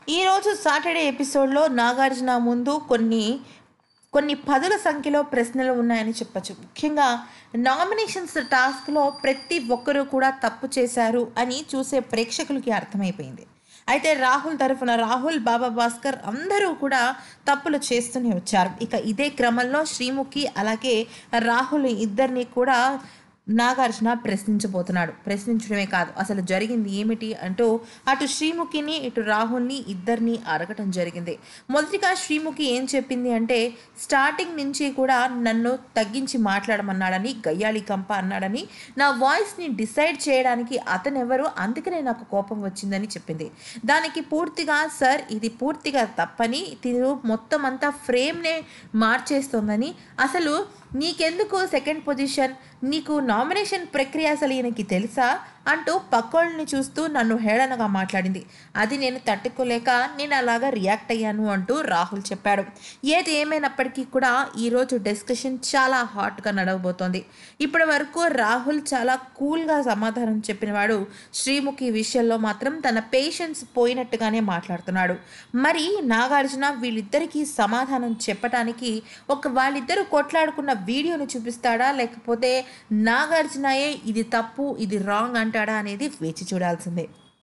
ఈరోజు సాటర్డే ఎపిసోడ్లో నాగార్జున ముందు కొన్ని కొన్ని పదుల సంఖ్యలో ప్రశ్నలు ఉన్నాయని చెప్పచ్చు ముఖ్యంగా నామినేషన్స్ టాస్క్లో ప్రతి ఒక్కరూ కూడా తప్పు చేశారు అని చూసే ప్రేక్షకులకి అర్థమైపోయింది అయితే రాహుల్ తరఫున రాహుల్ బాబా భాస్కర్ అందరూ కూడా తప్పులు చేస్తూనే వచ్చారు ఇక ఇదే క్రమంలో శ్రీముఖి అలాగే రాహుల్ ఇద్దరిని కూడా నాగార్జున ప్రశ్నించబోతున్నాడు ప్రశ్నించడమే కాదు అసలు జరిగింది ఏమిటి అంటూ అటు శ్రీముఖిని ఇటు రాహుల్ని ఇద్దరిని అడగటం జరిగింది మొదటిగా శ్రీముఖి ఏం చెప్పింది అంటే స్టార్టింగ్ నుంచి కూడా నన్ను తగ్గించి మాట్లాడమన్నాడని గయ్యాళి కంప అన్నాడని నా వాయిస్ని డిసైడ్ చేయడానికి అతనెవరు అందుకనే నాకు కోపం వచ్చిందని చెప్పింది దానికి పూర్తిగా సార్ ఇది పూర్తిగా తప్పని తిను మొత్తం అంతా ఫ్రేమ్నే మార్చేస్తోందని అసలు నీకెందుకు సెకండ్ పొజిషన్ నీకు నామినేషన్ ప్రక్రియ అసలు ఈయనకి తెలుసా అంటూ పక్కోళ్ళని చూస్తూ నన్ను హేళనగా మాట్లాడింది అది నేను తట్టుకోలేక నేను అలాగా రియాక్ట్ అయ్యాను అంటూ రాహుల్ చెప్పాడు ఏది ఏమైనప్పటికీ కూడా ఈరోజు డిస్కషన్ చాలా హాట్గా నడవబోతోంది ఇప్పటి వరకు రాహుల్ చాలా కూల్గా సమాధానం చెప్పినవాడు శ్రీముఖి విషయంలో మాత్రం తన పేషెన్స్ పోయినట్టుగానే మాట్లాడుతున్నాడు మరి నాగార్జున వీళ్ళిద్దరికీ సమాధానం చెప్పటానికి ఒక వాళ్ళిద్దరూ కొట్లాడుకున్న వీడియోని చూపిస్తాడా లేకపోతే నాగార్జునయే ఇది తప్పు ఇది రాంగ్ అంటాడా అనేది వేచి చూడాల్సిందే